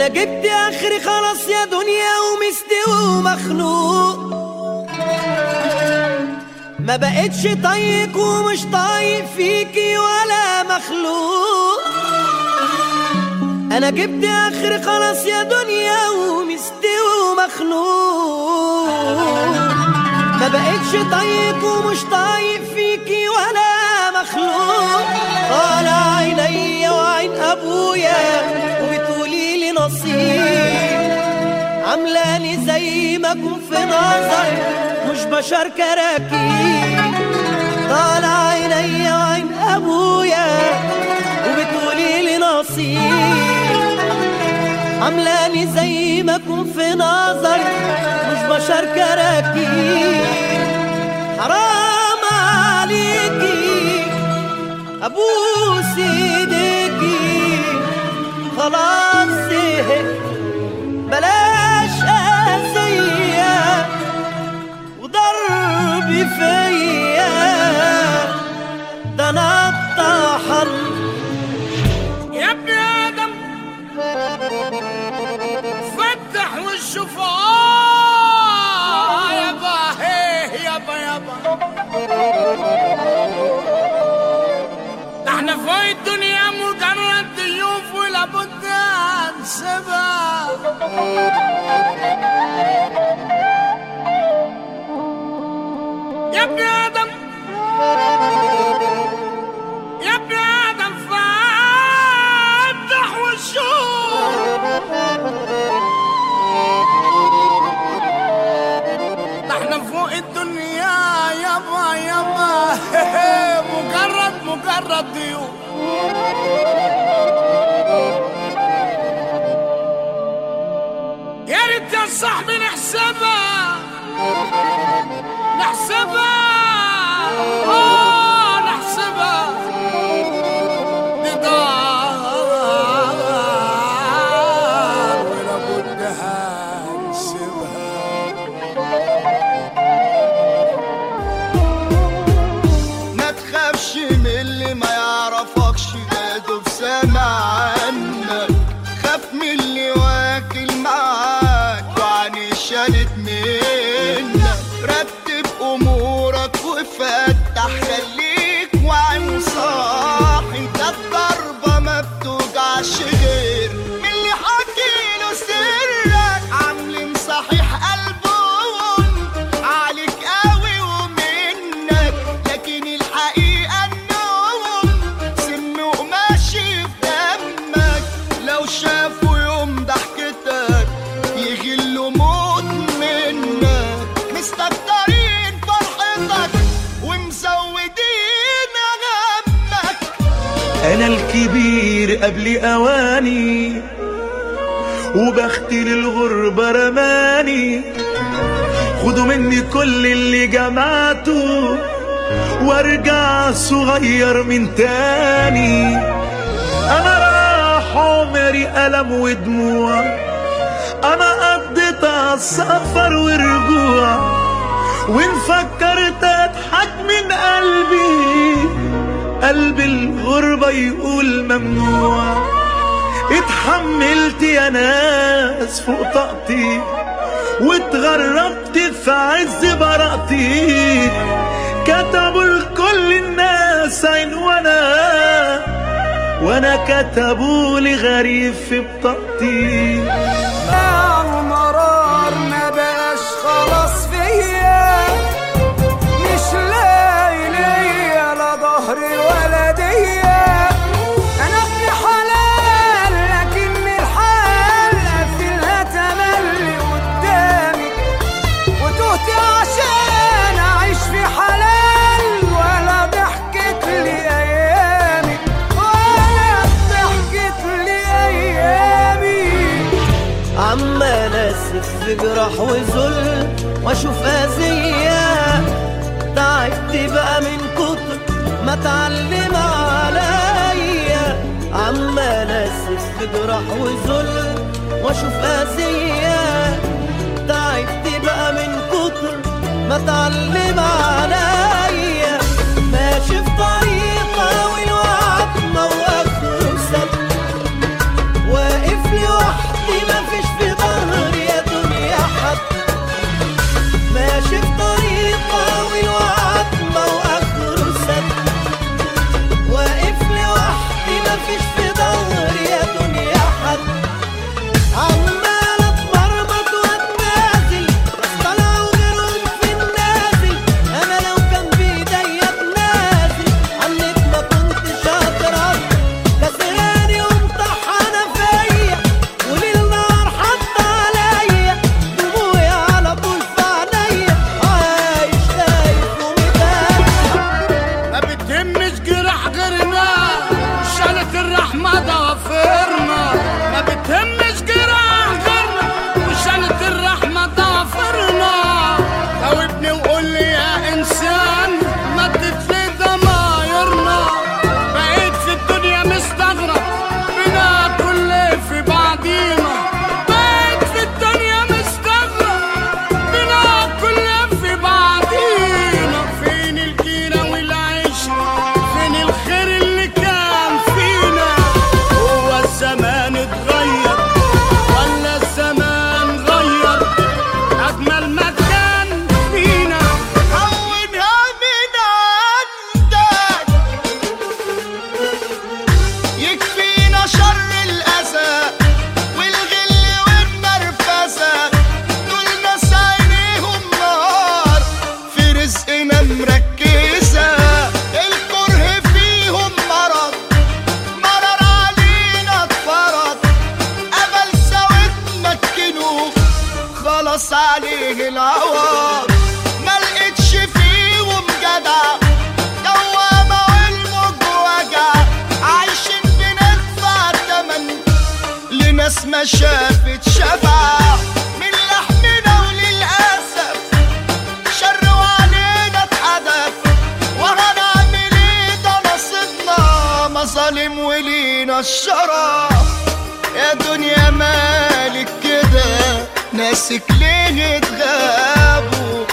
انا جبت اخري خلاص يا دنيا ومستوي ومخنوق ما بقتش طايق ومش طايق فيكي ولا مخلوق انا جبت اخري خلاص يا دنيا ومستوي ومخنوق ما بقتش طايق ومش طايق فيكي ولا مخلوق طالع عينيا وعين ابويا وبتقولي لي نصيب عاملاني زي ما اكون في نظر مش بشر كراكيب طالع عينيا وعين ابويا وبتقولي لي نصيب عاملاني زي ما اكون في نظر مش بشر كراكيب حرام عليكي ابوس ايديكي خلاص زهقت بلاش اذية وضرب فيا ده انا الطحن يا ابن ادم فتح وشوف آه يابا هيه يابا يابا ده احنا في الدنيا مجرد ضيوف ولابد هنسيبها يا ابن ادم يا ابن ادم فتح وشوف ده احنا فوق الدنيا يابا يابا مجرد مجرد ضيوف يا ريت يا صاحبي نحسبها نحسبها اه نحسبها ندار ولا بد هنسيبها ما تخافش من اللي ما يعرفكش ده دوب سامع عنك خاف من اللي واكل معاك وعني شالت منك رتب امورك وفتح خليك وعين صاحي ده الضربة ما بتوجعش غير من اللي حكيله سرك عاملين صحيح قلبهم عليك قوي ومنك لكن الحقيقة انهم سم وماشي في دمك لو شافوا يوم ضحكتك يغلوا موت منك مستكترين فرحتك ومزودين غمك انا الكبير قبل اواني وبختي للغربة رماني خدوا مني كل اللي جمعته وارجع صغير من تاني انا راح عمري ألم ودموع انا قضيت السفر ورجوع وان فكرت اضحك من قلبي قلب الغربة يقول ممنوع اتحملت يا ناس فوق طاقتي واتغربت في عز براءتي كتبوا لكل الناس عين وانا وانا كتبوا لي غريب في بطاقتي المرار ما بقاش خلاص فيا مش لاقي ليا لا ظهري ولا ديا انا ابن حلال لكن الحال قافلها تملي قدامي وتهت عشان اعيش في حلال ولا ضحكت لي ايامي ولا ضحكت لي ايامي عمال اسف في جراح وذل واشوف اذية تعبت بقى من كتر ما اتعلم عليا عمال اسف في جراح وذل واشوف اذية تعبت بقى من كتر ما اتعلم عليا ماشي في طريقة والوعد موقف وسد واقف لوحدي الرحمة ضافرنا ما بتهمش جراح غيرنا وشالت الرحمة ضافرنا جاوبني وقول لي يا إنسان مدت لي ضمايرنا بقيت في الدنيا مستغرب بناكل ليه في بعضينا بقيت في الدنيا مستغرب بناكل ليه في بعضينا فين الجيرة والعشرة فين الخير اللي كان فينا هو الزمان اتغير ولا الزمان غير أجمل ما كان فينا هونها من عندك يكفينا شر الأذى والغل والنرفزة دول ناس عينيهم نار في رزقنا مركزة الكره فيهم مرض مرر علينا اتفرض أمل سواد مكنوه خلاص عليه العوار ما لقيتش فيهم جدع دوامة والموج وجع عايشين بندفع تمن لناس ما شافت شبع من لحمنا وللأسف شر وعلينا اتحدف وهنعمل ايه ده نصيبنا مظالم ولينا الشرف يا دنيا مالك كده ناسك ليه تغابوا